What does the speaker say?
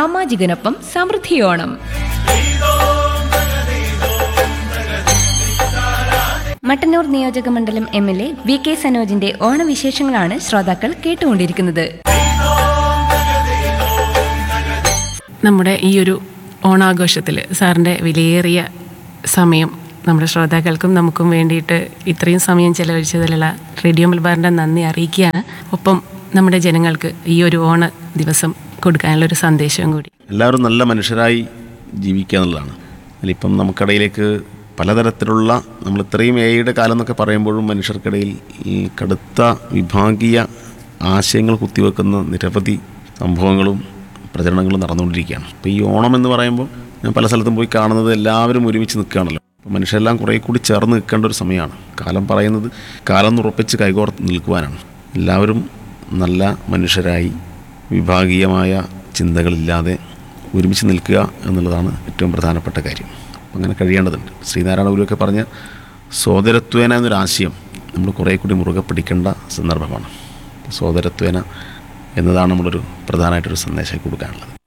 സാമാജികനൊപ്പം സമൃദ്ധിയോണം മട്ടന്നൂർ നിയോജക മണ്ഡലം M L A V K സനോജിന്റെ ഓണവിശേഷങ്ങളാണ് ശ്രോതാക്കൾ കേട്ടുകൊണ്ടിരിക്കുന്നത് നമ്മുടെ ഈ ഒരു ഓണാഘോഷത്തിൽ സാറിൻ്റെ വിലയേറിയ സമയം നമ്മുടെ ശ്രോതാക്കൾക്കും നമുക്കും വേണ്ടിയിട്ട് ഇത്രയും സമയം ചെലവഴിച്ചതിലുള്ള റേഡിയോ മലബാറിൻ്റെ നന്ദി അറിയിക്കുകയാണ് ഒപ്പം നമ്മുടെ ജനങ്ങൾക്ക് ഈ ഒരു ഓണ ദിവസം കൊടുക്കാനുള്ളൊരു സന്ദേശവും കൂടി എല്ലാവരും നല്ല മനുഷ്യരായി ജീവിക്കുക എന്നുള്ളതാണ് അതിലിപ്പം നമുക്കിടയിലേക്ക് പലതരത്തിലുള്ള നമ്മൾ ഇത്രയും എയുടെ കാലം എന്നൊക്കെ പറയുമ്പോഴും മനുഷ്യർക്കിടയിൽ ഈ കടുത്ത വിഭാഗീയ ആശയങ്ങൾ കുത്തിവെക്കുന്ന നിരവധി സംഭവങ്ങളും പ്രചരണങ്ങളും നടന്നുകൊണ്ടിരിക്കുകയാണ് അപ്പോൾ ഈ ഓണം എന്ന് പറയുമ്പോൾ ഞാൻ പല സ്ഥലത്തും പോയി കാണുന്നത് എല്ലാവരും ഒരുമിച്ച് നിൽക്കുകയാണല്ലോ അപ്പോൾ മനുഷ്യരെല്ലാം കുറേ കൂടി ചേർന്ന് നിൽക്കേണ്ട ഒരു സമയമാണ് കാലം പറയുന്നത് കാലം ഉറപ്പിച്ച് കൈകോർത്ത് നിൽക്കുവാനാണ് എല്ലാവരും നല്ല മനുഷ്യരായി വിഭാഗീയമായ ചിന്തകളില്ലാതെ ഒരുമിച്ച് നിൽക്കുക എന്നുള്ളതാണ് ഏറ്റവും പ്രധാനപ്പെട്ട കാര്യം അപ്പം അങ്ങനെ കഴിയേണ്ടതുണ്ട് ശ്രീനാരായണ ഗുരുവൊക്കെ പറഞ്ഞ സോദരത്വേന എന്നൊരു ആശയം നമ്മൾ കുറേ കൂടി മുറുകെ പിടിക്കേണ്ട സന്ദർഭമാണ് സോദരത്വേന എന്നതാണ് നമ്മളൊരു പ്രധാനമായിട്ടൊരു സന്ദേശം കൊടുക്കാനുള്ളത്